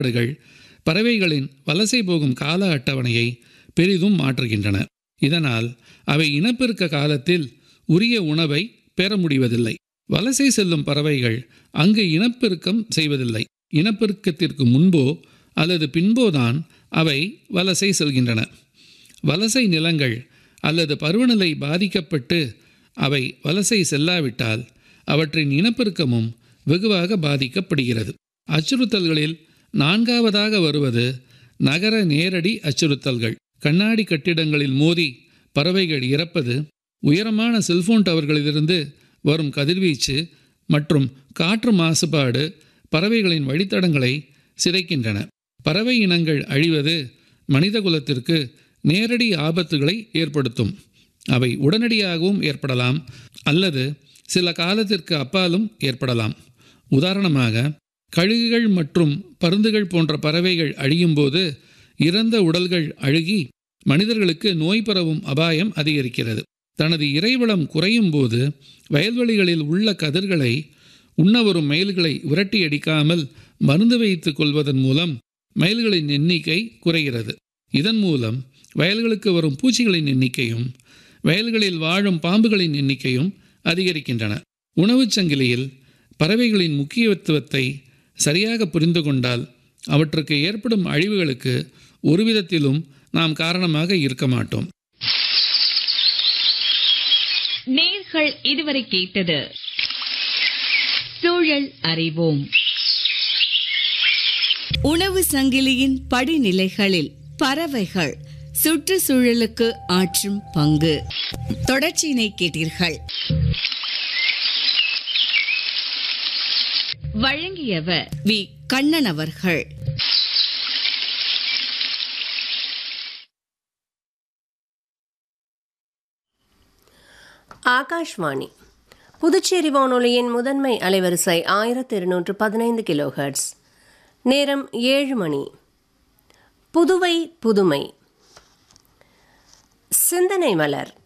செயல்பாடுகள் பறவைகளின் வலசை போகும் கால அட்டவணையை பெரிதும் மாற்றுகின்றன இதனால் அவை இனப்பெருக்க காலத்தில் உரிய உணவை பெற முடிவதில்லை வலசை செல்லும் பறவைகள் அங்கு இனப்பெருக்கம் செய்வதில்லை இனப்பெருக்கத்திற்கு முன்போ அல்லது பின்போதான் அவை வலசை செல்கின்றன வலசை நிலங்கள் அல்லது பருவநிலை பாதிக்கப்பட்டு அவை வலசை செல்லாவிட்டால் அவற்றின் இனப்பெருக்கமும் வெகுவாக பாதிக்கப்படுகிறது அச்சுறுத்தல்களில் நான்காவதாக வருவது நகர நேரடி அச்சுறுத்தல்கள் கண்ணாடி கட்டிடங்களில் மோதி பறவைகள் இறப்பது உயரமான செல்போன் டவர்களிலிருந்து வரும் கதிர்வீச்சு மற்றும் காற்று மாசுபாடு பறவைகளின் வழித்தடங்களை சிதைக்கின்றன பறவை இனங்கள் அழிவது மனிதகுலத்திற்கு நேரடி ஆபத்துகளை ஏற்படுத்தும் அவை உடனடியாகவும் ஏற்படலாம் அல்லது சில காலத்திற்கு அப்பாலும் ஏற்படலாம் உதாரணமாக கழுகுகள் மற்றும் பருந்துகள் போன்ற பறவைகள் அழியும்போது இறந்த உடல்கள் அழுகி மனிதர்களுக்கு நோய் பரவும் அபாயம் அதிகரிக்கிறது தனது இறைவளம் குறையும் போது வயல்வெளிகளில் உள்ள கதிர்களை உண்ண வரும் மயில்களை விரட்டி அடிக்காமல் மருந்து வைத்துக் கொள்வதன் மூலம் மயில்களின் எண்ணிக்கை குறைகிறது இதன் மூலம் வயல்களுக்கு வரும் பூச்சிகளின் எண்ணிக்கையும் வயல்களில் வாழும் பாம்புகளின் எண்ணிக்கையும் அதிகரிக்கின்றன உணவுச் சங்கிலியில் பறவைகளின் முக்கியத்துவத்தை சரியாக புரிந்து கொண்டால் அவற்றுக்கு ஏற்படும் அழிவுகளுக்கு ஒரு விதத்திலும் நாம் காரணமாக இருக்க மாட்டோம் நேர்கள் இதுவரை கேட்டது சூழல் அறிவோம் உணவு சங்கிலியின் படிநிலைகளில் பறவைகள் சுற்றுச்சூழலுக்கு ஆற்றும் பங்கு தொடர்ச்சியினை கேட்டீர்கள் வழங்கியவர் வி கண்ணன் அவர்கள் ஆகாஷ்வாணி புதுச்சேரி வானொலியின் முதன்மை அலைவரிசை ஆயிரத்தி இருநூற்று பதினைந்து கிலோஹெர்ட்ஸ் நேரம் ஏழு மணி புதுவை புதுமை சிந்தனை மலர்